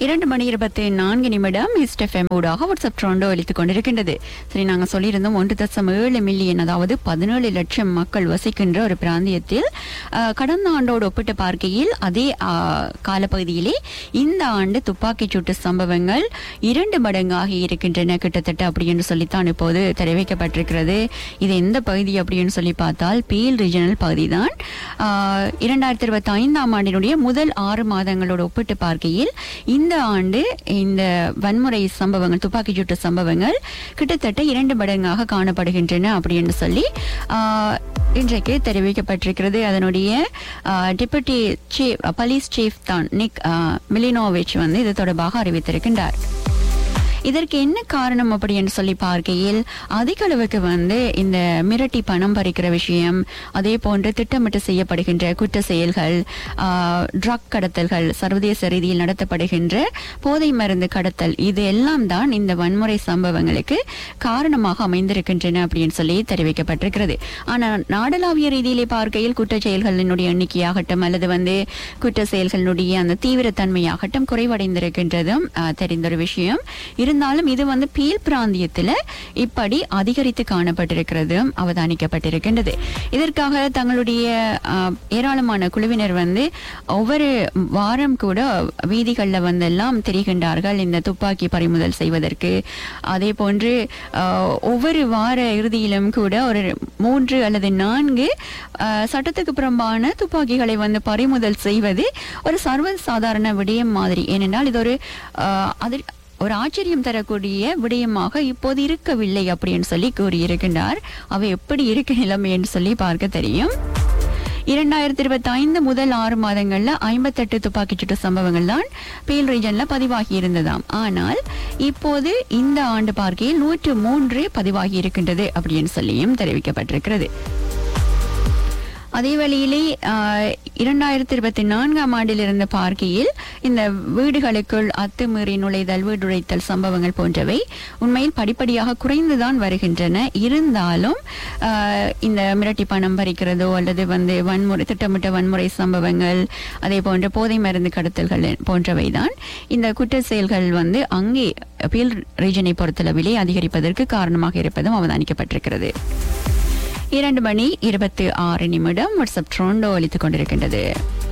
இரண்டு மணி இருபத்தி நான்கு நிமிடம் ஈஸ்ட் எஃப்எம் ஊடாக வாட்ஸ்அப் ட்ரோண்டோ அளித்துக் கொண்டிருக்கின்றது சரி நாங்கள் சொல்லியிருந்தோம் ஒன்று தசம் ஏழு மில்லியன் அதாவது பதினேழு லட்சம் மக்கள் வசிக்கின்ற ஒரு பிராந்தியத்தில் அஹ், கடந்த ஆண்டோடு ஒப்பிட்டு பார்க்கையில் அதே அஹ், காலப்பகுதியிலே இந்த ஆண்டு துப்பாக்கிச் சூட்டு சம்பவங்கள் இரண்டு மடங்காக இருக்கின்றன கிட்டத்தட்ட அப்படி என்று சொல்லித்தான் இப்போது தெரிவிக்கப்பட்டிருக்கிறது இது எந்த பகுதி அப்படின்னு சொல்லி பார்த்தால் பீல் ரீஜனல் பகுதி தான் இரண்டாயிரத்தி இருபத்தி ஐந்தாம் ஆண்டினுடைய முதல் ஆறு மாதங்களோடு ஒப்பிட்டு பார்க்கையில் இந்த ஆண்டு இந்த வன்முறை சம்பவங்கள் துப்பாக்கிச் சூட்டு சம்பவங்கள் கிட்டத்தட்ட இரண்டு மடங்காக காணப்படுகின்றன அப்படின்னு சொல்லி ஆஹ், இன்றைக்கு தெரிவிக்கப்பட்டிருக்கிறது அதனுடைய டெபுட்டி சீஃப் போலீஸ் சீஃப் தான் நிக் ஆஹ், மிலினோவிச் வந்து இது தொடர்பாக அறிவித்திருக்கின்றார் இதற்கு என்ன காரணம் அப்படின்னு சொல்லி பார்க்கையில் அதிக அளவுக்கு வந்து இந்த மிரட்டி பணம் பறிக்கிற விஷயம் அதே போன்று திட்டமிட்டு செய்யப்படுகின்ற குற்ற செயல்கள் ட்ரக் கடத்தல்கள் சர்வதேச ரீதியில் நடத்தப்படுகின்ற போதை மருந்து கடத்தல் இது எல்லாம் தான் இந்த வன்முறை சம்பவங்களுக்கு காரணமாக அமைந்திருக்கின்றன அப்படின்னு சொல்லி தெரிவிக்கப்பட்டிருக்கிறது ஆனால் நாடளாவிய ரீதியிலே பார்க்கையில் குற்ற செயல்களினுடைய எண்ணிக்கையாகட்டும் அல்லது வந்து குற்ற செயல்களினுடைய அந்த தீவிரத்தன்மையாகட்டும் குறைவடைந்திருக்கின்றதும் ஆஹ், தெரிந்த ஒரு விஷயம் இருந்தாலும் இது வந்து பீல் பிராந்தியத்தில் இப்படி அதிகரித்து காணப்பட்டிருக்கிறதும் அவதானிக்கப்பட்டிருக்கின்றது இதற்காக தங்களுடைய ஆஹ், ஏராளமான குழுவினர் வந்து ஒவ்வொரு வாரம் கூட வீதிகளில் வந்தெல்லாம் தெரிகின்றார்கள் இந்த துப்பாக்கி பறிமுதல் செய்வதற்கு அதே போன்று ஆஹ், ஒவ்வொரு வார இறுதியிலும் கூட ஒரு மூன்று அல்லது நான்கு ஆஹ், சட்டத்துக்கு புறம்பான துப்பாக்கிகளை வந்து பறிமுதல் செய்வது ஒரு சர்வசாதாரண விடயம் மாதிரி ஏனென்றால் இது ஒரு ஆஹ், அதில் ஒரு ஆச்சரியம் தரக்கூடிய விடயமாக இப்போது இருக்கவில்லை அப்படின்னு சொல்லி கூறியிருக்கின்றார் அவை எப்படி இருக்க நிலைமை என்று சொல்லி பார்க்க தெரியும் இரண்டாயிரத்தி இருபத்தி ஐந்து முதல் ஆறு மாதங்கள்ல ஐம்பத்தெட்டு துப்பாக்கிச்சூட்டு சம்பவங்கள் தான் பீல் ரீஜன்ல பதிவாகி இருந்ததாம் ஆனால் இப்போது இந்த ஆண்டு பார்க்கையில் நூற்று மூன்று பதிவாகி இருக்கின்றது அப்படின்னு சொல்லியும் தெரிவிக்கப்பட்டிருக்கிறது அதே வேளையிலே ஆஹ், இரண்டாயிரத்தி இருபத்தி நான்காம் ஆண்டில் இருந்த பார்க்கையில் இந்த வீடுகளுக்குள் அத்துமீறி நுழைதல் வீடுழைத்தல் சம்பவங்கள் போன்றவை உண்மையில் படிப்படியாக குறைந்துதான் வருகின்றன இருந்தாலும் ஆஹ், இந்த மிரட்டி பணம் பறிக்கிறதோ அல்லது வந்து வன்முறை திட்டமிட்ட வன்முறை சம்பவங்கள் அதே போன்ற போதை மருந்து கடத்தல்கள் போன்றவை தான் இந்த குற்ற செயல்கள் வந்து அங்கே பீல் ரீஜனை பொறுத்தளவிலே அதிகரிப்பதற்கு காரணமாக இருப்பதும் அவதானிக்கப்பட்டிருக்கிறது இரண்டு மணி இருபத்தி ஆறு நிமிடம் வாட்ஸ்அப் ட்ரோண்டோ அளித்துக் கொண்டிருக்கின்றது